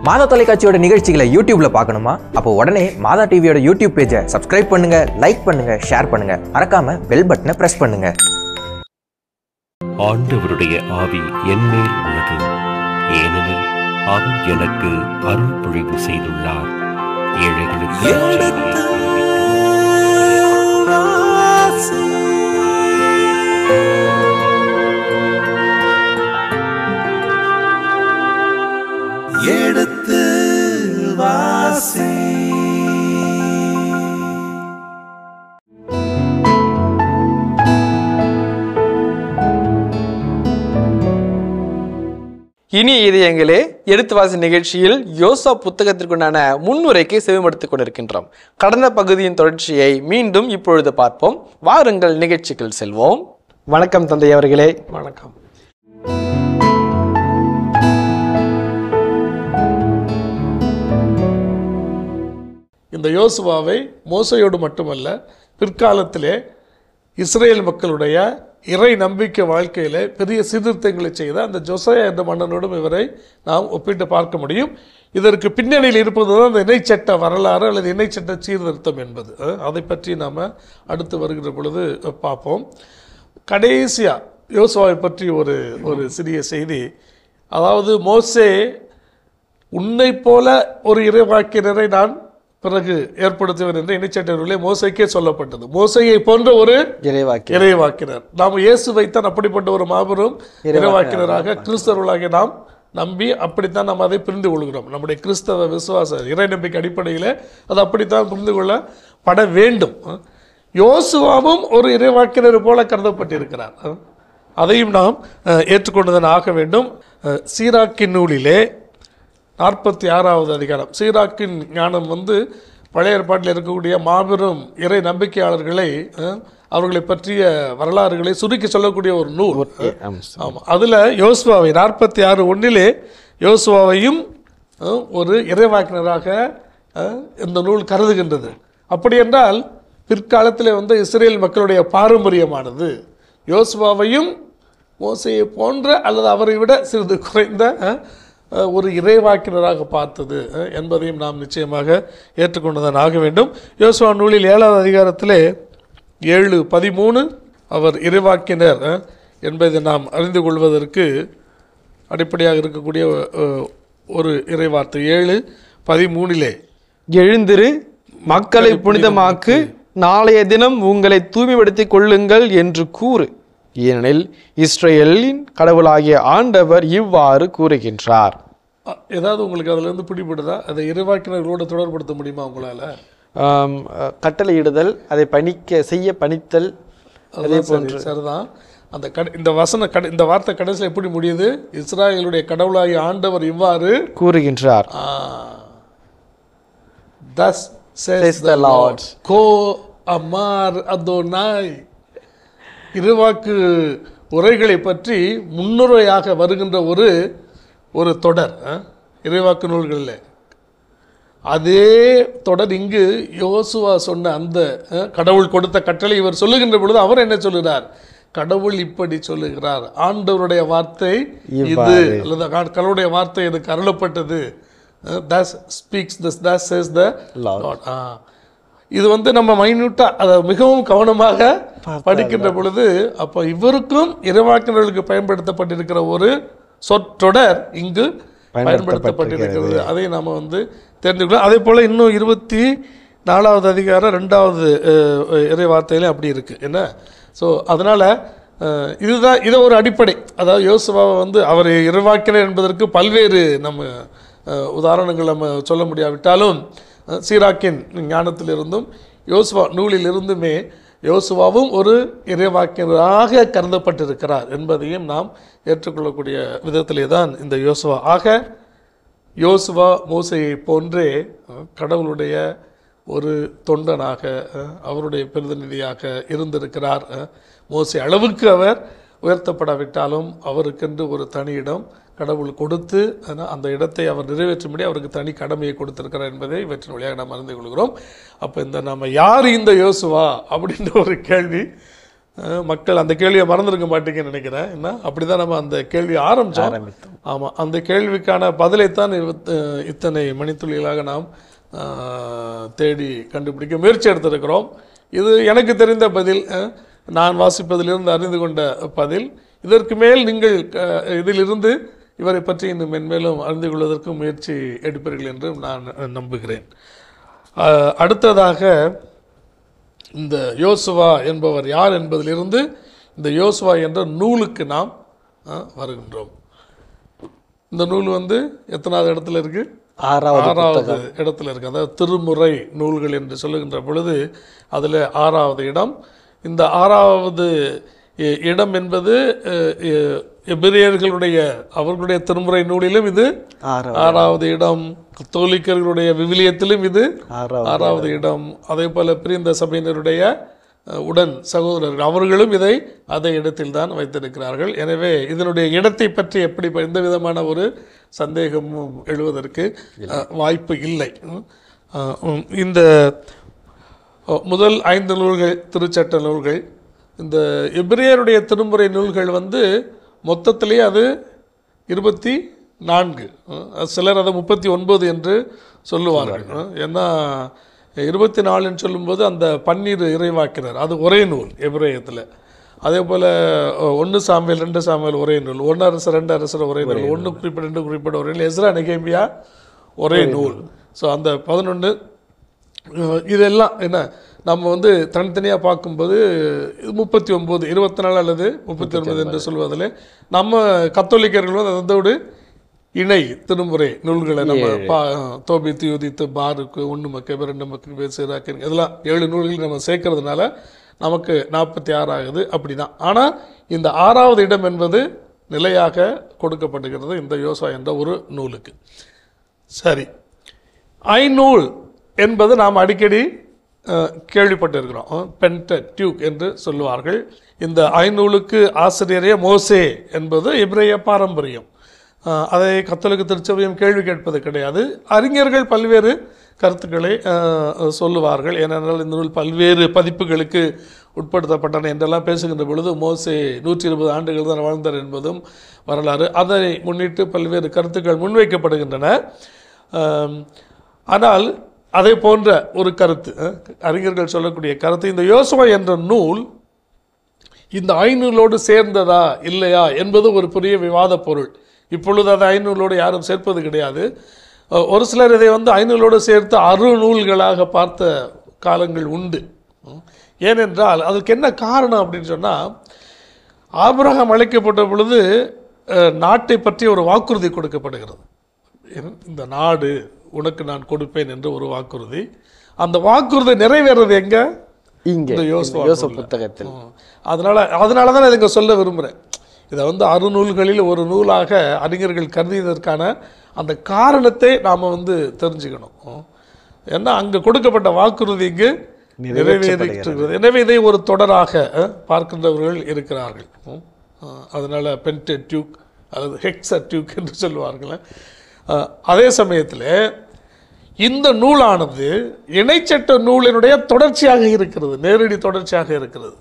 மாதா தொலைக்காட்சியோட நிகழ்ச்சிகளை யூடியூப்ல பார்க்கணுமா அப்போ உடனே மாதா டிவியோட யூடியூப் பேஜை சப்ஸ்கிரைப் பண்ணுங்க லைக் பண்ணுங்க ஷேர் பண்ணுங்க மறக்காம பெல் பட்டனை பிரஸ் பண்ணுங்க ஆண்டவருடைய ஆவி என்மேல் உள்ளது ஏனெனில் அவர் எனக்கு அருள் பொழிவு செய்துள்ளார் ஏழைகளுக்கு எடுத்து வாசி இனி இதயங்களே எடுத்து வாசி நிகழ்ச்சியில் யோசா புத்தகத்திற்குண்டான முன்னுரைக்கு செவிமடுத்துக் கொண்டிருக்கின்றோம் கடந்த பகுதியின் தொடர்ச்சியை மீண்டும் இப்பொழுது பார்ப்போம் வாருங்கள் நிகழ்ச்சிகள் செல்வோம் வணக்கம் தந்தை அவர்களே வணக்கம் இந்த யோசுவாவை மோசையோடு மட்டுமல்ல பிற்காலத்திலே இஸ்ரேல் மக்களுடைய இறை நம்பிக்கை வாழ்க்கையிலே பெரிய சீர்திருத்தங்களை செய்த அந்த ஜொசையா என்ற மன்னனோடும் இவரை நாம் ஒப்பிட்டு பார்க்க முடியும் இதற்கு பின்னணியில் இருப்பது தான் அந்த இணைச்சட்ட வரலாறு அல்லது இணைச்சட்ட சீர்திருத்தம் என்பது அஹ், அதை பற்றி நாம் அடுத்து வருகிற பொழுது அஹ், பார்ப்போம் கடைசியா யோசுவாவை பற்றி ஒரு ஒரு சிறிய செய்தி அதாவது மோசே உன்னை போல ஒரு இறைவாக்கினரை நான் பிறகு ஏற்படுத்துவேன் என்று இணைச்சட்டர்களே மோசைக்கே சொல்லப்பட்டது மோசையை போன்ற ஒரு இறைவாக்கி இறைவாக்கினர் நாம் இயேசுவைத்தான் அப்படிப்பட்ட ஒரு மாபெரும் இறைவாக்கினராக கிறிஸ்தவர்களாகிய நாம் நம்பி அப்படித்தான் நாம் அதை புரிந்து கொள்கிறோம் நம்முடைய கிறிஸ்தவ விசுவாச இறை நம்பிக்கை அடிப்படையில் அது அப்படித்தான் புரிந்து கொள்ளப்பட வேண்டும் யோசுவாவும் ஒரு இறைவாக்கினர் போல கருதப்பட்டிருக்கிறார் அதையும் நாம் அஹ், ஏற்றுக்கொண்டுதான் ஆக வேண்டும் அஹ், சீராக்கின் நூலிலே நாற்பத்தி ஆறாவது அதிகாரம் சீராக்கின் ஞானம் வந்து பழைய ஏற்பாட்டில் இருக்கக்கூடிய மாபெரும் இறை நம்பிக்கையாளர்களை அஹ், அவர்களை பற்றிய வரலாறுகளை சுருக்கி சொல்லக்கூடிய ஒரு நூல் ஆமாம் அதில் யோசுவாவை நாற்பத்தி ஆறு ஒன்றிலே யோசுவாவையும் அஹ், ஒரு இறைவாக்கினராக அஹ், இந்த நூல் கருதுகின்றது அப்படி என்றால் பிற்காலத்தில் வந்து இஸ்ரேல் மக்களுடைய பாரம்பரியமானது யோசுவாவையும் மோசையை போன்ற அல்லது அவரை விட சிறிது குறைந்த அஹ், அஹ், ஒரு இறைவாக்கினராக பார்த்தது அஹ், என்பதையும் நாம் நிச்சயமாக ஏற்றுக்கொண்டுதான் ஆக வேண்டும் யோசுவா நூலில் ஏழாவது அதிகாரத்திலே ஏழு பதிமூணு அவர் இறைவாக்கினர் அஹ், என்பதை நாம் அறிந்து கொள்வதற்கு அடிப்படையாக இருக்கக்கூடிய அஹ், ஒரு இறைவார்த்தை ஏழு பதிமூணிலே எழுந்திரு மக்களை புனிதமாக்கு நாளைய தினம் உங்களை தூய்மைப்படுத்திக் கொள்ளுங்கள் என்று கூறு ஏனெனில் இஸ்ரேலின் கடவுளாகிய ஆண்டவர் இவ்வாறு கூறுகின்றார் அஹ், ஏதாவது உங்களுக்கு அதுல இருந்து பிடிபடுதா அதை இறைவாக்கினர்களோடு தொடர்படுத்த முடியுமா உங்களால ஆம், அஹ், கட்டளையிடுதல் அதை பணிக்க செய்ய பணித்தல் அதே அதுதான் சரி, சரிதான் அந்த கட இந்த வசன கட இந்த வார்த்தை கடைசியில் எப்படி முடியுது இஸ்ராயலுடைய கடவுளாகிய ஆண்டவர் இவ்வாறு கூறுகின்றார் thus says Says the the Lord Lord. கோ அமார் அதோனாய் இருவாக்கு உரைகளை பற்றி முன்னுரையாக வருகின்ற ஒரு ஒரு தொடர் அஹ், இறைவாக்கு நூல்களில் அதே தொடர் இங்கு யோசுவா சொன்ன அந்த அஹ், கடவுள் கொடுத்த கட்டளை இவர் சொல்லுகின்ற பொழுது அவர் என்ன சொல்லுகிறார் கடவுள் இப்படி சொல்லுகிறார் ஆண்டவருடைய வார்த்தை இது அல்லது கா- கடவுளுடைய வார்த்தை எனக்கு அருளப்பட்டது thus speaks this thus says the Lord இது வந்து நம்ம மைன்யூட்டா அதை மிகவும் கவனமாக படிக்கின்ற பொழுது அப்போ இவருக்கும் இறைவாக்கினர்களுக்கு பயன்படுத்தப்பட்டிருக்கிற ஒரு சொற்றொடர் இங்கு பயன்படுத்தப்பட்டிருக்கிறது அதை நாம வந்து தெரிஞ்சுக்கலாம் அதே போல இன்னும் இருபத்தி நாலாவது அதிகாரம் ரெண்டாவது அஹ், இறை வார்த்தையில அப்படி இருக்கு என்ன ஸோ அதனால அஹ், இதுதான் இது ஒரு அடிப்படை அதாவது யோசுவாவை வந்து அவர் இறைவாக்கினர் என்பதற்கு பல்வேறு நம்ம அஹ், உதாரணங்கள் நம்ம சொல்ல முடியாவிட்டாலும் அஹ், சீராக்கின் ஞானத்திலிருந்தும் யோசுவா நூலிலிருந்துமே யோசுவாவும் ஒரு இறைவாக்கினராக கருதப்பட்டிருக்கிறார் என்பதையும் நாம் ஏற்றுக்கொள்ளக்கூடிய விதத்திலே தான் இந்த யோசுவா ஆக யோசுவா மோசையை போன்றே அஹ், கடவுளுடைய ஒரு தொண்டனாக அஹ், அவருடைய பிரதிநிதியாக இருந்திருக்கிறார் அஹ், மோசே அளவுக்கு அவர் உயர்த்தப்படாவிட்டாலும் அவருக்கென்று ஒரு தனி இடம் கடவுள் கொடுத்து ஆனா, அந்த இடத்தை அவர் நிறைவேற்றும்படி அவருக்கு தனி கடமையை கொடுத்திருக்கிறார் என்பதை இவற்றின் வழியாக நாம் அறிந்து கொள்கிறோம் அப்போ இந்த நம்ம யார் இந்த யோசுவா அப்படின்ற ஒரு கேள்வி அஹ், மக்கள் அந்த கேள்வியை மறந்துருக்க மாட்டீங்கன்னு நினைக்கிறேன் என்ன அப்படி தான் நம்ம அந்த கேள்வியை ஆரம்பித்தோம் ஆரம்பித்தோம். ஆமாம் அந்த கேள்விக்கான பதிலைத்தான் இவத்- இத்தனை மணித்துளிகளாக நாம் அஹ், தேடி கண்டுபிடிக்க முயற்சி எடுத்திருக்கிறோம் இது எனக்கு தெரிந்த பதில் அஹ், நான் வாசிப்பதிலிருந்து அறிந்து கொண்ட பதில் இதற்கு மேல் நீங்கள் அஹ், இதிலிருந்து இவரை பற்றி இன்னும் மென்மேலும் அறிந்து கொள்வதற்கு முயற்சி எடுப்பீர்கள் என்று நான் நம்புகிறேன் அஹ், அடுத்ததாக இந்த யோசுவா என்பவர் யார் என்பதிலிருந்து இந்த யோசுவா என்ற நூலுக்கு நாம் அஹ், வருகின்றோம் இந்த நூல் வந்து எத்தனாவது இடத்துல இருக்கு ஆறாவது ஆறாவது இடத்துல இருக்கு அதாவது திருமுறை நூல்கள் என்று சொல்லுகின்ற பொழுது அதில் ஆறாவது இடம் இந்த ஆறாவது இ- இடம் என்பது அஹ், எ- எபிரேயர்களுடைய அவர்களுடைய திருமுறை நூலிலும் இது ஆறாவது ஆறாவது இடம் கத்தோலிக்கர்களுடைய விவிலியத்திலும் இது ஆறாவது ஆறாவது இடம் அதே போல பிரிந்த சபையினருடைய அஹ், உடன் சகோதரர்கள் அவர்களும் இதை அதே இடத்தில் தான் வைத்திருக்கிறார்கள் எனவே இதனுடைய இடத்தை பற்றி எப்படி ப- எந்த விதமான ஒரு சந்தேகமும் எழுவதற்கு அஹ், வாய்ப்பு இல்லை உம், அஹ், உம், இந்த அஹ், முதல் ஐந்து நூல்கள் திருச்சட்ட நூல்கள் இந்த எபிரேயருடைய திருமுறை நூல்கள் வந்து மொத்தத்திலே அது இருபத்தி நான்கு அஹ், சிலர் அதை முப்பத்தி ஒன்பது என்று சொல்லுவார்கள் அஹ், ஏன்னா இருபத்தி நாலுன்னு சொல்லும்போது அந்த பன்னீர் இறைவாக்கினர் அது ஒரே நூல் எபிரேயத்தில் அதே போல் ஒன்று சாமியல் ரெண்டு சாமியல் ஒரே நூல் ஒன்று அரசர் ரெண்டு அரசர் ஒரே நூல் ஒன்று குறிப்பிட ரெண்டு குறிப்பிட ஒரே நூல் எஸ்ரா நெகேமியா ஒரே நூல் ஸோ அந்த பதினொன்று அஹ் இதெல்லாம் என்ன நம்ம வந்து தனித்தனியாக பார்க்கும்போது இது முப்பத்தி ஒம்பது இருபத்தி நாலு அல்லது முப்பத்தி ஒன்பது என்று சொல்வதில் நம்ம கத்தோலிக்கர்கள் வந்து அதோடு இணை திருமுறை நூல்களை நம்ம பா தோபி தியோதித்து பாருக்கு ஒன்று மக்க ரெண்டு மக்க சிறாக்கு இதெல்லாம் ஏழு நூல்கள் நம்ம சேர்க்கறதுனால நமக்கு நாற்பத்தி ஆறு ஆகுது அப்படி தான் ஆனால் இந்த ஆறாவது இடம் என்பது நிலையாக கொடுக்கப்படுகிறது இந்த யோசா என்ற ஒரு நூலுக்கு சரி ஐநூல் என்பது நாம் அடிக்கடி அஹ், கேள்விப்பட்டிருக்கிறோம் பென்ட டியூக் என்று சொல்லுவார்கள் இந்த ஐநூலுக்கு ஆசிரியரே மோசே என்பது இப்ரேய பாரம்பரியம் அஹ், அதை கத்தோலிக்க திருச்சபையும் கேள்வி கேட்பது கிடையாது அறிஞர்கள் பல்வேறு கருத்துக்களை அஹ், சொல்லுவார்கள் ஏனென்றால் இந்த நூல் பல்வேறு பதிப்புகளுக்கு உட்படுத்தப்பட்டன என்றெல்லாம் பேசுகின்ற பொழுது மோசே நூற்றி இருபது ஆண்டுகள் தான் வாழ்ந்தார் என்பதும் வரலாறு அதை முன்னிட்டு பல்வேறு கருத்துக்கள் முன்வைக்கப்படுகின்றன ஆம், ஆனால் அதே போன்ற ஒரு கருத்து அஹ், அறிஞர்கள் சொல்லக்கூடிய கருத்து இந்த யோசுவா என்ற நூல் இந்த ஐநூலோடு சேர்ந்ததா இல்லையா என்பது ஒரு பெரிய விவாத பொருள் இப்பொழுது அதை ஐநூலோடு யாரும் சேர்ப்பது கிடையாது அஹ், ஒரு சிலர் இதை வந்து ஐநூலோடு சேர்த்து அருநூல்களாக பார்த்த காலங்கள் உண்டு உம். ஏனென்றால் அதுக்கு என்ன காரணம் அப்படின்னு சொன்னால் ஆபிரகாம் அழைக்கப்பட்ட பொழுது அஹ், நாட்டை பற்றி ஒரு வாக்குறுதி கொடுக்கப்படுகிறது என்- இந்த நாடு உனக்கு நான் கொடுப்பேன் என்று ஒரு வாக்குறுதி அந்த வாக்குறுதி நிறைவேறது எங்க இங்கே இந்த யோசுவா யோசப் நூல்ல. புத்தகத்தில் ம். அதனால அதனால தான் இதை இங்க சொல்ல விரும்புகிறேன் இதை வந்து அறுநூல்களில் ஒரு நூலாக அறிஞர்கள் கருதியதற்கான அந்த காரணத்தை நாம் வந்து தெரிஞ்சுக்கணும் ம். ஏன்னா அங்கே கொடுக்கப்பட்ட வாக்குறுதி இங்கு நிறைவேறிட்டு எனவே இதை ஒரு தொடராக அஹ், பார்க்கின்றவர்கள் இருக்கிறார்கள் ம். அஹ், அதனால பென்டெ டியூக் அல்லது ஹெக்ஸ டியூக் என்று சொல்லுவார்கள் அஹ், அதே சமயத்தில் இந்த நூலானது இணைச்சட்ட நூலினுடைய தொடர்ச்சியாக இருக்கிறது நேரடி தொடர்ச்சியாக இருக்கிறது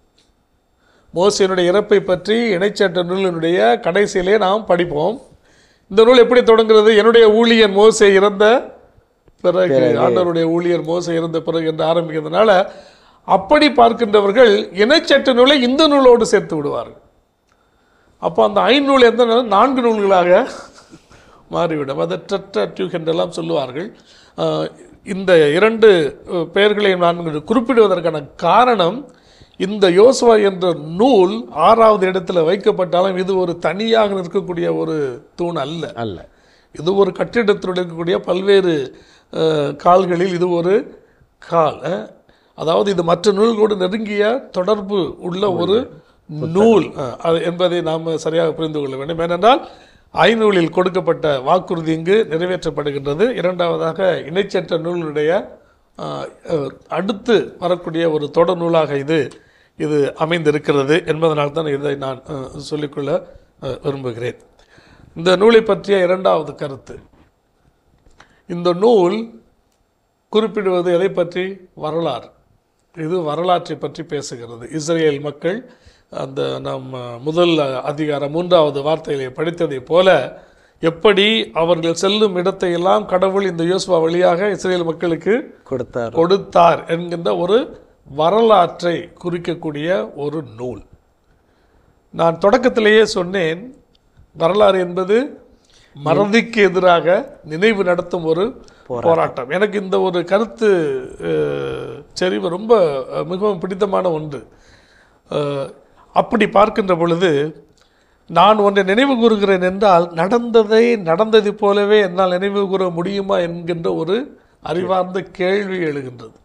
மோசையினுடைய இறப்பை பற்றி இணைச்சட்ட நூலினுடைய கடைசியிலே நாம் படிப்போம் இந்த நூல் எப்படி தொடங்குகிறது என்னுடைய ஊழியன் மோசே இறந்த பிறகு ஆண்டவருடைய ஊழியர் மோசே இறந்த பிறகு என்று ஆரம்பிக்கிறதுனால அப்படி பார்க்கின்றவர்கள் இணைச்சட்ட நூலை இந்த நூலோடு சேர்த்து விடுவார்கள் அப்போ அந்த ஐநூல் எந்த நூல்? நான்கு நூல்களாக மாறிவிடும் அதை டெட்ரா டியூக் என்றெல்லாம் சொல்லுவார்கள் ஆஹ் இந்த இரண்டு அஹ், பெயர்களையும் நான் இங்கு குறிப்பிடுவதற்கான காரணம் இந்த யோசுவா என்ற நூல் ஆறாவது இடத்துல வைக்கப்பட்டாலும் இது ஒரு தனியாக நிற்கக்கூடிய ஒரு தூண் அல்ல அல்ல இது ஒரு கட்டிடத்தில் இருக்கக்கூடிய பல்வேறு அஹ், கால்களில் இது ஒரு கால் அஹ். அதாவது இது மற்ற நூல்களோடு நெருங்கிய தொடர்பு உள்ள ஒரு நூல் அஹ், அது என்பதை நாம் சரியாக புரிந்து கொள்ள வேண்டும் ஏனென்றால் ஐநூலில் கொடுக்கப்பட்ட வாக்குறுதி இங்கு நிறைவேற்றப்படுகின்றது இரண்டாவதாக இணைச்சற்ற நூலுடைய அஹ், அஹ், அடுத்து வரக்கூடிய ஒரு தொடர் நூலாக இது இது அமைந்திருக்கிறது என்பதனால் தான் இதை நான் அஹ், சொல்லிக்கொள்ள அஹ், விரும்புகிறேன் இந்த நூலை பற்றிய இரண்டாவது கருத்து இந்த நூல் குறிப்பிடுவது எதை பற்றி வரலாறு இது வரலாற்றை பற்றி பேசுகிறது இஸ்ரேல் மக்கள் அந்த நம் முதல் அதிகாரம் மூன்றாவது வார்த்தையிலே படித்ததைப் போல எப்படி அவர்கள் செல்லும் இடத்தை எல்லாம் கடவுள் இந்த யோசுவா வழியாக இஸ்ரேல் மக்களுக்கு கொடுத்தார் கொடுத்தார் என்கின்ற ஒரு வரலாற்றை குறிக்கக்கூடிய ஒரு நூல் நான் தொடக்கத்திலேயே சொன்னேன் வரலாறு என்பது மறதிக்கு எதிராக நினைவு நடத்தும் ஒரு போராட்டம் எனக்கு இந்த ஒரு கருத்து அஹ், செறிவு ரொம்ப அஹ், மிகவும் பிடித்தமான ஒன்று அஹ், அப்படி பார்க்கின்ற பொழுது நான் ஒன்றை நினைவு கூறுகிறேன் என்றால் நடந்ததை நடந்தது போலவே என்னால் நினைவு கூற முடியுமா என்கின்ற ஒரு அறிவார்ந்த கேள்வி எழுகின்றது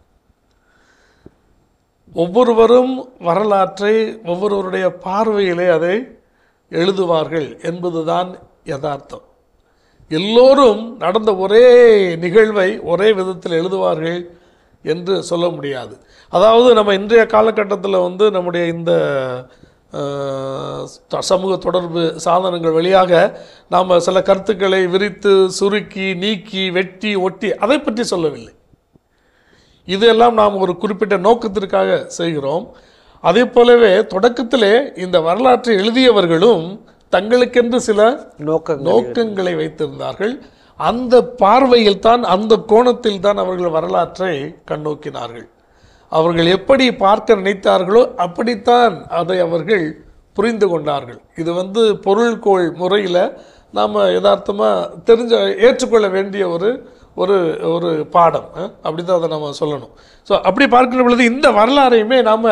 ஒவ்வொருவரும் வரலாற்றை ஒவ்வொருவருடைய பார்வையிலே அதை எழுதுவார்கள் என்பதுதான் யதார்த்தம் எல்லோரும் நடந்த ஒரே நிகழ்வை ஒரே விதத்தில் எழுதுவார்கள் என்று சொல்ல முடியாது அதாவது நம்ம இன்றைய காலகட்டத்தில் வந்து நம்முடைய இந்த அஹ், த- சமூக தொடர்பு சாதனங்கள் வழியாக நாம் சில கருத்துக்களை விரித்து சுருக்கி நீக்கி வெட்டி ஒட்டி அதை பற்றி சொல்லவில்லை இதெல்லாம் நாம் ஒரு குறிப்பிட்ட நோக்கத்திற்காக செய்கிறோம் அதே போலவே தொடக்கத்திலே இந்த வரலாற்றை எழுதியவர்களும் தங்களுக்கென்று சில நோக்கங்கள் நோக்கங்களை வைத்திருந்தார்கள் அந்த பார்வையில் தான் அந்த கோணத்தில் தான் அவர்கள் வரலாற்றை கண்ணோக்கினார்கள் அவர்கள் எப்படி பார்க்க நினைத்தார்களோ அப்படித்தான் அதை அவர்கள் புரிந்து கொண்டார்கள் இது வந்து பொருள்கோள் முறையில் நாம் யதார்த்தமாக தெரிஞ்ச ஏற்றுக்கொள்ள வேண்டிய ஒரு ஒரு ஒரு பாடம் அப்படி தான் அதை நம்ம சொல்லணும் ஸோ அப்படி பார்க்கிற பொழுது இந்த வரலாறையுமே நாம்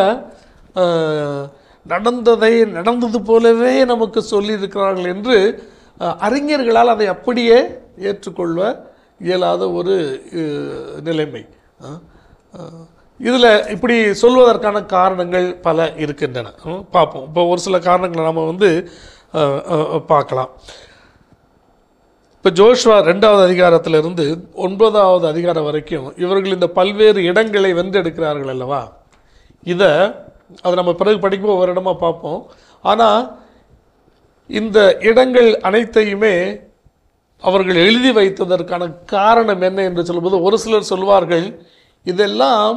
நடந்ததை நடந்தது போலவே நமக்கு சொல்லியிருக்கிறார்கள் என்று அஹ், அறிஞர்களால் அதை அப்படியே ஏற்றுக்கொள்ள இயலாத ஒரு அஹ், நிலைமை இதில் இப்படி சொல்வதற்கான காரணங்கள் பல இருக்கின்றன ம், பார்ப்போம் இப்போ ஒரு சில காரணங்களை நம்ம வந்து அஹ், அஹ், பார்க்கலாம் இப்போ ஜோஷ்வா ரெண்டாவது அதிகாரத்திலிருந்து ஒன்பதாவது அதிகாரம் வரைக்கும் இவர்கள் இந்த பல்வேறு இடங்களை வென்றெடுக்கிறார்கள் அல்லவா இதை அதை நம்ம பிறகு படிக்கும்போது ஒவ்வொரு இடமா பார்ப்போம் ஆனால் இந்த இடங்கள் அனைத்தையுமே அவர்கள் எழுதி வைத்ததற்கான காரணம் என்ன என்று சொல்லும்போது ஒரு சிலர் சொல்வார்கள் இதெல்லாம்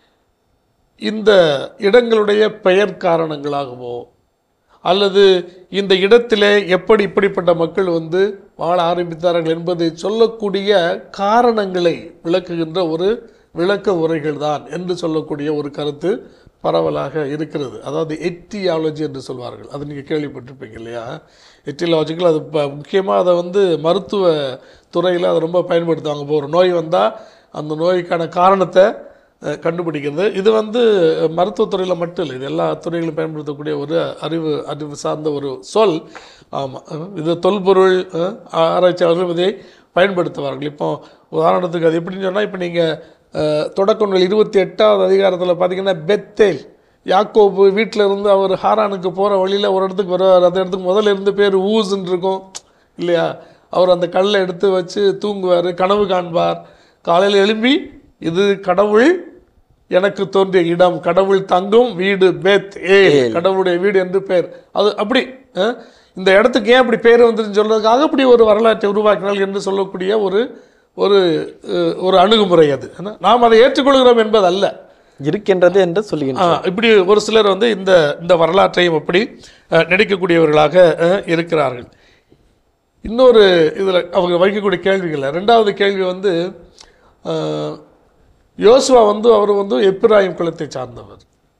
இந்த இடங்களுடைய பெயர் காரணங்களாகவோ அல்லது இந்த இடத்திலே எப்படி இப்படிப்பட்ட மக்கள் வந்து வாழ ஆரம்பித்தார்கள் என்பதை சொல்லக்கூடிய காரணங்களை விளக்குகின்ற ஒரு விளக்க உரைகள் தான் என்று சொல்லக்கூடிய ஒரு கருத்து பரவலாக இருக்கிறது அதாவது எட்டியாலஜி என்று சொல்வார்கள் அது நீங்கள் கேள்விப்பட்டிருப்பீங்க இல்லையா எட்டியாலஜிக்கல் அது ப- முக்கியமாக அதை வந்து மருத்துவ துறையில் அதை ரொம்ப பயன்படுத்துவாங்க இப்போ ஒரு நோய் வந்தால் அந்த நோய்க்கான காரணத்தை அஹ், கண்டுபிடிக்கிறது இது வந்து மருத்துவத்துறையில் மட்டும் இல்லை இது எல்லா துறைகளும் பயன்படுத்தக்கூடிய ஒரு அறிவு அறிவு சார்ந்த ஒரு சொல் ஆமாம் இது தொல்பொருள் அஹ், ஆராய்ச்சியாளர்கள் இதை பயன்படுத்துவார்கள் இப்போ உதாரணத்துக்கு அது எப்படின்னு சொன்னால் இப்போ நீங்கள் தொடக்க நூல் இருபத்தி எட்டாவது அதிகாரத்தில் பார்த்தீங்கன்னா பெத்தேல் யாக்கோபு வீட்டில் இருந்து அவர் ஹாரானுக்கு போகிற வழியில் ஒரு இடத்துக்கு வருவார் அந்த இடத்துக்கு முதல்ல இருந்து பேர் ஊசுன்னு இருக்கும் இல்லையா அவர் அந்த கல்லை எடுத்து வச்சு தூங்குவார் கனவு காண்பார் காலையில் எழும்பி இது கடவுள் எனக்கு தோன்றிய இடம் கடவுள் தங்கும் வீடு பெத் ஏ கடவுளுடைய வீடு என்று பேர் அது அப்படி அஹ், இந்த இடத்துக்கு ஏன் அப்படி பேர் வந்துருன்னு சொல்றதுக்காக அப்படி ஒரு வரலாற்றை உருவாக்கினால் என்று சொல்லக்கூடிய ஒரு ஒரு அஹ், ஒரு அணுகுமுறை அது ஏன்னா, நாம் அதை ஏற்றுக்கொள்கிறோம் என்பது அல்ல இருக்கின்றது என்று சொல்லுகின்றனர் ஆ, இப்படி ஒரு சிலர் வந்து இந்த இந்த வரலாற்றையும் அப்படி அஹ், நடிக்கக்கூடியவர்களாக அஹ், இருக்கிறார்கள் இன்னொரு இதில் அவங்க வைக்கக்கூடிய கேள்விகள் ரெண்டாவது கேள்வி வந்து அஹ், யோசுவா வந்து அவர் வந்து எப்பிராயிம் குலத்தை சார்ந்தவர்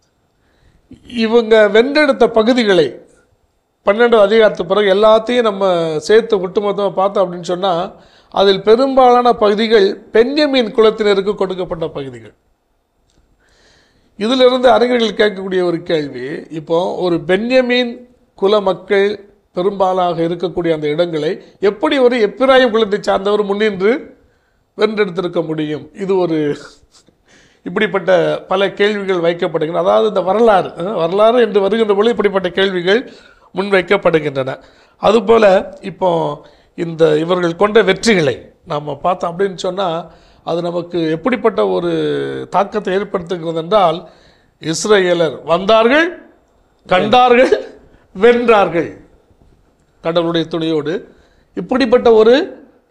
இவங்க வென்றெடுத்த பகுதிகளை பன்னெண்டு அதிகாரத்து பிறகு எல்லாத்தையும் நம்ம சேர்த்து ஒட்டுமொத்தமாக பார்த்தோம் அப்படின்னு சொன்னால் அதில் பெரும்பாலான பகுதிகள் பென்யமீன் குலத்தினருக்கு கொடுக்கப்பட்ட பகுதிகள் இதிலிருந்து அறிஞர்கள் கேட்கக்கூடிய ஒரு கேள்வி இப்போ ஒரு பென்யமீன் குல மக்கள் பெரும்பாலாக இருக்கக்கூடிய அந்த இடங்களை எப்படி ஒரு எப்பிராயம் குலத்தை சார்ந்தவர் முன்னின்று வென்றெடுத்திருக்க முடியும் இது ஒரு இப்படிப்பட்ட பல கேள்விகள் வைக்கப்படுகின்றன அதாவது இந்த வரலாறு அஹ், வரலாறு என்று வருகின்ற பொழுது இப்படிப்பட்ட கேள்விகள் முன்வைக்கப்படுகின்றன அதுபோல இப்போ இந்த இவர்கள் கொண்ட வெற்றிகளை நாம் பார்த்தோம் அப்படின்னு சொன்னால் அது நமக்கு எப்படிப்பட்ட ஒரு தாக்கத்தை ஏற்படுத்துகிறது என்றால் இஸ்ரேலர் வந்தார்கள் கண்டார்கள் வென்றார்கள் கடவுளுடைய துணையோடு இப்படிப்பட்ட ஒரு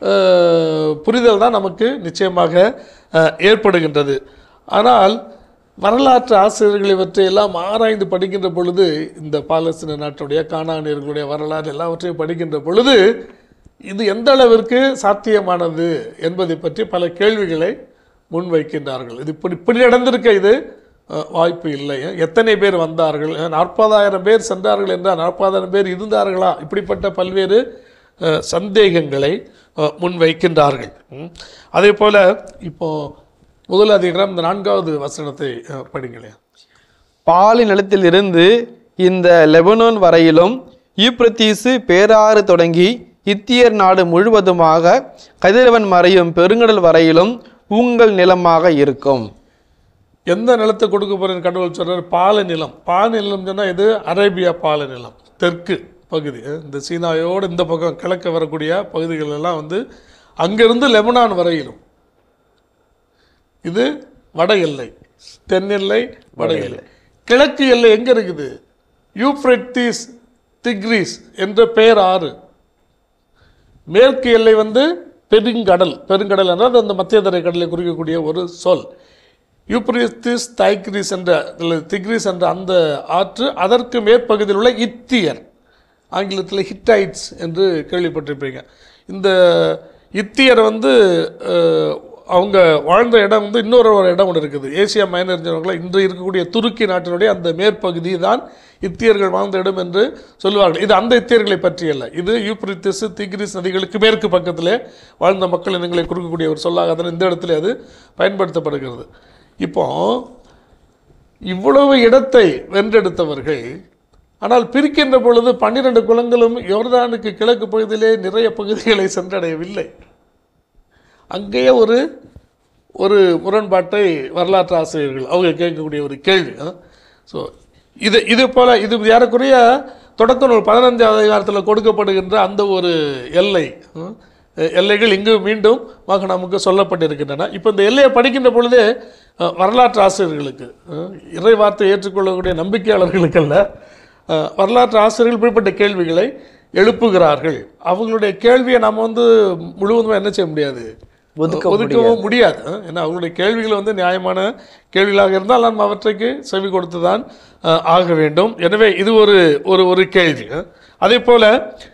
அஹ், புரிதல் தான் நமக்கு நிச்சயமாக அஹ், ஏற்படுகின்றது ஆனால் வரலாற்று ஆசிரியர்கள் இவற்றை எல்லாம் ஆராய்ந்து படிக்கின்ற பொழுது இந்த பாலஸ்தீன நாட்டுடைய கானானியர்களுடைய வரலாறு எல்லாவற்றையும் படிக்கின்ற பொழுது இது எந்த அளவிற்கு சாத்தியமானது என்பதை பற்றி பல கேள்விகளை முன்வைக்கின்றார்கள் இது இப்படி இப்படி நடந்திருக்க இது அஹ், வாய்ப்பு இல்லை எத்தனை பேர் வந்தார்கள் நாற்பதாயிரம் பேர் சென்றார்கள் என்றால் நாற்பதாயிரம் பேர் இருந்தார்களா இப்படிப்பட்ட பல்வேறு அஹ், சந்தேகங்களை அஹ், முன்வைக்கின்றார்கள் ம். அதே போல இப்போ முதல் அதிகாரம் இந்த நான்காவது வசனத்தை அஹ், படிங்களேன் பாலி நிலத்திலிருந்து இந்த லெபனோன் வரையிலும் யூப்ரத்தீசு பேராறு தொடங்கி இத்தியர் நாடு முழுவதுமாக கதிரவன் மறையும் பெருங்கடல் வரையிலும் உங்கள் நிலமாக இருக்கும் எந்த நிலத்தை கொடுக்க போறேன்னு கடவுள் சொல்றாரு பால நிலம் பால நிலம் சொன்னா இது அரேபியா பால நிலம் தெற்கு பகுதி அஹ், இந்த சீனாயோடு இந்த பக்கம் கிழக்க வரக்கூடிய பகுதிகள் எல்லாம் வந்து அங்கிருந்து லெபனான் வரையிலும் இது வட எல்லை தென் எல்லை வட எல்லை கிழக்கு எல்லை எங்க இருக்குது யூப்ரெட்டிஸ் திக்ரீஸ் என்ற பெயர் ஆறு மேற்கு எல்லை வந்து பெருங்கடல் பெருங்கடல் என்றால் அந்த மத்திய தரை கடலை குறிக்கக்கூடிய ஒரு சொல் யூப்ரிஸ்திஸ் தைக்ரிஸ் என்ற அல்லது திக்ரிஸ் என்ற அந்த ஆற்று அதற்கு மேற்பகுதியில் உள்ள இத்தியர் ஆங்கிலத்தில் ஹிட்டைட்ஸ் என்று கேள்விப்பட்டிருப்பீங்க இந்த இத்தியர் வந்து அஹ், அவங்க வாழ்ந்த இடம் வந்து இன்னொரு ஒரு இடம் ஒன்று இருக்குது ஏசியா மைனர் சொன்னாங்களா இன்று இருக்கக்கூடிய துருக்கி நாட்டினுடைய அந்த மேற்பகுதி தான் இத்தியர்கள் வாழ்ந்த இடம் என்று சொல்லுவார்கள் இது அந்த இத்தியர்களை பற்றி அல்ல இது யூப்ரித்திஸ் திக்ரிஸ் நதிகளுக்கு மேற்கு பக்கத்திலே வாழ்ந்த மக்கள் இனங்களை குறிக்கக்கூடிய ஒரு சொல்லாக தான் இந்த இடத்துல அது பயன்படுத்தப்படுகிறது இப்போ இவ்வளவு இடத்தை வென்றெடுத்தவர்கள் ஆனால் பிரிக்கின்ற பொழுது பன்னிரண்டு குலங்களும் யோர்தானுக்கு கிழக்கு பகுதியிலே நிறைய பகுதிகளை சென்றடையவில்லை அங்கேயே ஒரு ஒரு முரண்பாட்டை வரலாற்று ஆசிரியர்கள் அவங்க கேட்கக்கூடிய ஒரு கேள்வி ஸோ இது இது போல இது ஏறக்குறைய தொடக்க நூல் பதினஞ்சாவது அதிகாரத்தில் கொடுக்கப்படுகின்ற அந்த ஒரு எல்லை அஹ், எல்லைகள் இங்கு மீண்டும் மாக நமக்கு சொல்லப்பட்டிருக்கின்றன இப்போ இந்த எல்லையை படிக்கின்ற பொழுதே அஹ், வரலாற்று ஆசிரியர்களுக்கு அஹ், இறை வார்த்தை ஏற்றுக்கொள்ளக்கூடிய நம்பிக்கையாளர்களுக்கல்ல அஹ், வரலாற்று ஆசிரியர்கள் இப்படிப்பட்ட கேள்விகளை எழுப்புகிறார்கள் அவங்களுடைய கேள்வியை நாம் வந்து முழுவதுமாக என்ன செய்ய முடியாது ஒதுக்க ஒதுக்கவும் முடியாது அஹ், ஏன்னா அவங்களுடைய கேள்விகள் வந்து நியாயமான கேள்விகளாக இருந்தால் நாம் அவற்றைக்கு செவி கொடுத்து தான் அஹ், ஆக வேண்டும் எனவே இது ஒரு ஒரு ஒரு கேள்வி அஹ். அதே போல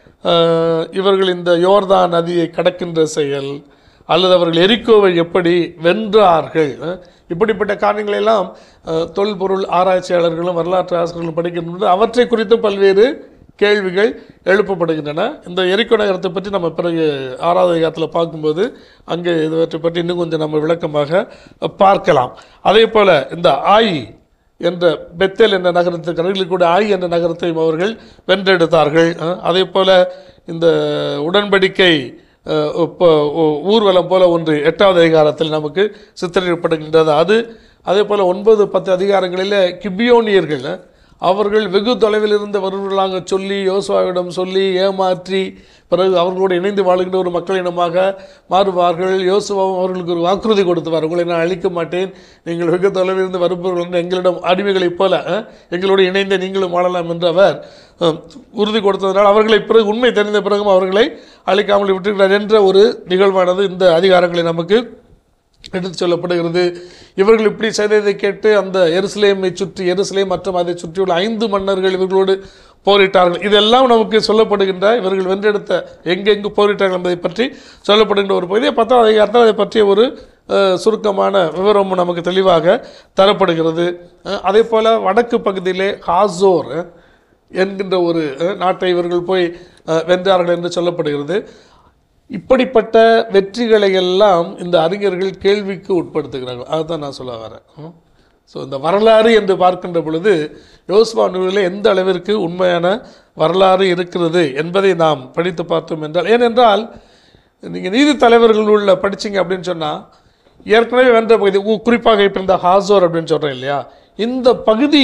அஹ், இவர்கள் இந்த யோர்தான் நதியை கடக்கின்ற செயல் அல்லது அவர்கள் எரிக்கோவை எப்படி வென்றார்கள் அஹ், இப்படிப்பட்ட காரியங்களை எல்லாம் அஹ், தொல்பொருள் ஆராய்ச்சியாளர்களும் வரலாற்று ஆசிரியர்களும் படிக்கின்ற அவற்றை குறித்து பல்வேறு கேள்விகள் எழுப்பப்படுகின்றன இந்த எரிக்கோ நகரத்தை பற்றி நம்ம பிறகு ஆறாவது அதிகாரத்தில் பார்க்கும்போது அங்கே இவற்றை பற்றி இன்னும் கொஞ்சம் நம்ம விளக்கமாக பார்க்கலாம் அதே போல் இந்த ஆய் என்ற பெத்தேல் என்ற நகரத்துக்கு அருகில் கூட ஆய் என்ற நகரத்தையும் அவர்கள் வென்றெடுத்தார்கள் அஹ், அதே போல் இந்த உடன்படிக்கை அஹ், இப்போ ஊ- ஊர்வலம் போல ஒன்று எட்டாவது அதிகாரத்தில் நமக்கு சித்தரிக்கப்படுகின்றது அது அதே போல் ஒன்பது பத்து அதிகாரங்களில் கிபியோனியர்கள் அஹ், அவர்கள் வெகு தொலைவில் இருந்து வருவர்களாக சொல்லி யோசுவாவிடம் சொல்லி ஏமாற்றி பிறகு அவர்களோடு இணைந்து வாழுகின்ற ஒரு மக்கள் இனமாக மாறுவார்கள் யோசுவாவும் அவர்களுக்கு ஒரு வாக்குறுதி கொடுத்துவார் உங்களை நான் அழிக்க மாட்டேன் நீங்கள் வெகு தொலைவில் இருந்து வருபவர்கள் என்று எங்களிடம் அடிமைகளைப் போல அஹ், எங்களோடு இணைந்து நீங்களும் வாழலாம் என்று அவர் அஹ், உறுதி கொடுத்ததனால் அவர்களை பிறகு உண்மை தெரிந்த பிறகும் அவர்களை அழிக்காமல் விட்டிருக்கிறார் என்ற ஒரு நிகழ்வானது இந்த அதிகாரங்களை நமக்கு எடுத்து சொல்லப்படுகிறது இவர்கள் இப்படி செய்ததை கேட்டு அந்த எருசலேமை சுற்றி எருசலேம் மற்றும் அதை சுற்றியுள்ள ஐந்து மன்னர்கள் இவர்களோடு போரிட்டார்கள் இதெல்லாம் நமக்கு சொல்லப்படுகின்ற இவர்கள் வென்றெடுத்த எங்கெங்கு போரிட்டார்கள் என்பதை பற்றி சொல்லப்படுகின்ற ஒரு பகுதி பத்தாவது அதிகாரத்தில் அதை பற்றிய ஒரு அஹ், சுருக்கமான விவரமும் நமக்கு தெளிவாக தரப்படுகிறது அஹ், அதே போல் வடக்கு பகுதியிலே ஹாசோர் அஹ், என்கின்ற ஒரு அஹ், நாட்டை இவர்கள் போய் அஹ், வென்றார்கள் என்று சொல்லப்படுகிறது இப்படிப்பட்ட வெற்றிகளை எல்லாம் இந்த அறிஞர்கள் கேள்விக்கு உட்படுத்துகிறார்கள் அதுதான் நான் சொல்ல வரேன் ஸோ இந்த வரலாறு என்று பார்க்கின்ற பொழுது யோசுவா நூலில் எந்த அளவிற்கு உண்மையான வரலாறு இருக்கிறது என்பதை நாம் படித்து பார்த்தோம் என்றால் ஏனென்றால் நீங்கள் நீதி தலைவர்கள் உள்ள படிச்சீங்க அப்படின்னு சொன்னால் ஏற்கனவே வென்ற பகுதி உ- குறிப்பாக இப்போ இந்த ஹாசோர் அப்படின்னு சொல்கிறேன் இல்லையா இந்த பகுதி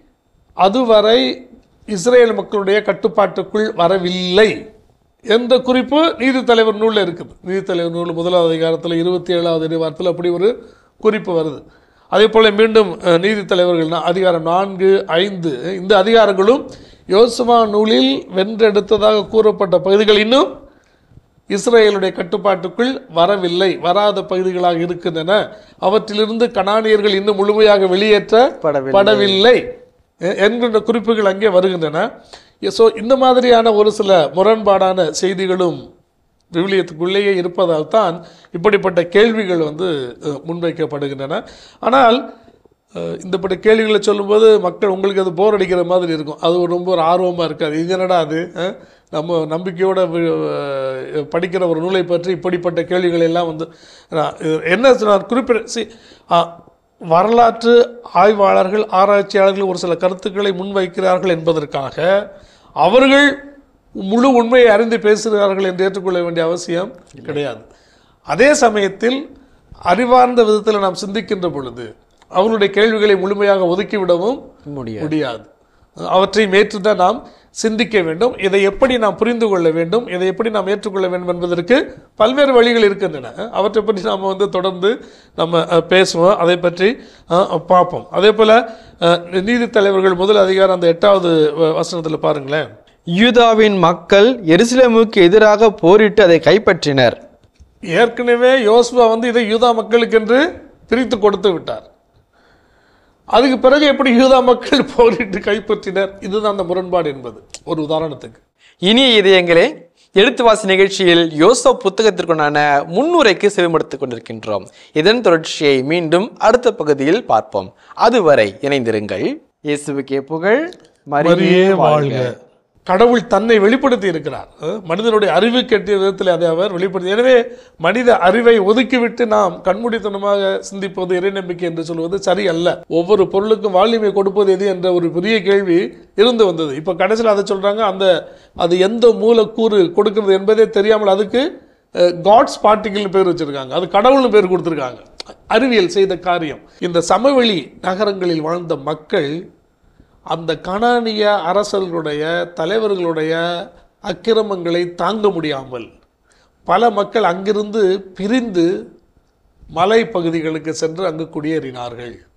அதுவரை இஸ்ரேல் மக்களுடைய கட்டுப்பாட்டுக்குள் வரவில்லை என்ற குறிப்பு நீதித்தலைவர் நூலில் இருக்குது நீதித்தலைவர் நூல் முதலாவது அதிகாரத்தில் இருபத்தி ஏழாவது அதிகாரத்தில் அப்படி ஒரு குறிப்பு வருது அதே போல் மீண்டும் அஹ், நீதித்தலைவர்கள் நா- அதிகாரம் நான்கு ஐந்து இந்த அதிகாரங்களும் யோசுவா நூலில் வென்றெடுத்ததாக கூறப்பட்ட பகுதிகள் இன்னும் இஸ்ரேலுடைய கட்டுப்பாட்டுக்குள் வரவில்லை வராத பகுதிகளாக இருக்கின்றன அவற்றிலிருந்து கனானியர்கள் இன்னும் முழுமையாக வெளியேற்றப்படவில்லை படவில்லை எ- என்கின்ற குறிப்புகள் அங்கே வருகின்றன ஸோ இந்த மாதிரியான ஒரு சில முரண்பாடான செய்திகளும் விவிலியத்துக்குள்ளேயே இருப்பதால் தான் இப்படிப்பட்ட கேள்விகள் வந்து அஹ், முன்வைக்கப்படுகின்றன ஆனால் அஹ், இந்தப்பட்ட கேள்விகளை சொல்லும்போது மக்கள் உங்களுக்கு அது போர் அடிக்கிற மாதிரி இருக்கும் அது ஒரு ரொம்ப ஒரு ஆர்வமாக இருக்காது இது என்னடா அது அஹ்? நம்ம நம்பிக்கையோட வி- அஹ், படிக்கிற ஒரு நூலை பற்றி இப்படிப்பட்ட கேள்விகள் எல்லாம் வந்து நான் இது என்ன நான் குறிப்பிட சி வரலாற்று ஆய்வாளர்கள் ஆராய்ச்சியாளர்கள் ஒரு சில கருத்துக்களை முன்வைக்கிறார்கள் என்பதற்காக அவர்கள் முழு உண்மையை அறிந்து பேசுகிறார்கள் என்று ஏற்றுக்கொள்ள வேண்டிய அவசியம் கிடையாது அதே சமயத்தில் அறிவார்ந்த விதத்தில் நாம் சிந்திக்கின்ற பொழுது அவர்களுடைய கேள்விகளை முழுமையாக ஒதுக்கிவிடவும் முடியாது அவற்றை ஏற்றுதான் நாம் சிந்திக்க வேண்டும் இதை எப்படி நாம் புரிந்து கொள்ள வேண்டும் இதை எப்படி நாம் ஏற்றுக்கொள்ள வேண்டும் என்பதற்கு பல்வேறு வழிகள் இருக்கின்றன அவற்றை பற்றி நாம் வந்து தொடர்ந்து நம்ம அஹ், பேசுவோம் அதை பற்றி அஹ், பார்ப்போம் அதே போல் நீதி தலைவர்கள் முதல் அதிகாரம் அந்த எட்டாவது வசனத்தில் பாருங்களேன் யூதாவின் மக்கள் எருசலேமுக்கு எதிராக போரிட்டு அதை கைப்பற்றினர் ஏற்கனவே யோசுவா வந்து இதை யூதா மக்களுக்கென்று பிரித்து கொடுத்து விட்டார் அதுக்கு பிறகு எப்படி யூதா மக்கள் போரிட்டு கைப்பற்றினர் இதுதான் அந்த முரண்பாடு என்பது ஒரு உதாரணத்துக்கு இனிய இதயங்களே எழுத்துவாசி நிகழ்ச்சியில் யோசோ புத்தகத்திற்குண்டான முன்னுரைக்கு செவிமடுத்துக் கொண்டிருக்கின்றோம் இதன் தொடர்ச்சியை மீண்டும் அடுத்த பகுதியில் பார்ப்போம் அதுவரை இணைந்திருங்கள் இயேசுவுக்கே புகழ் மரியே வாழ்க கடவுள் தன்னை வெளிப்படுத்தி இருக்கிறார் அஹ், மனிதனுடைய அறிவு கெட்டிய விதத்தில் அதை அவர் வெளிப்படுத்தி எனவே மனித அறிவை ஒதுக்கிவிட்டு நாம் கண்மூடித்தனமாக சிந்திப்பது இறை நம்பிக்கை என்று சொல்வது சரி அல்ல ஒவ்வொரு பொருளுக்கும் வால்யூமை கொடுப்பது எது என்ற ஒரு பெரிய கேள்வி இருந்து வந்தது இப்போ கடைசியில் அதை சொல்றாங்க அந்த அது எந்த மூலக்கூறு கொடுக்கிறது என்பதே தெரியாமல் அதுக்கு காட்ஸ் பார்ட்டிகள்னு பேர் வச்சிருக்காங்க அது கடவுள்னு பேர் கொடுத்துருக்காங்க அறிவியல் செய்த காரியம் இந்த சமவெளி நகரங்களில் வாழ்ந்த மக்கள் அந்த கனானிய அரசர்களுடைய தலைவர்களுடைய அக்கிரமங்களை தாங்க முடியாமல் பல மக்கள் அங்கிருந்து பிரிந்து மலை பகுதிகளுக்கு சென்று அங்கு குடியேறினார்கள்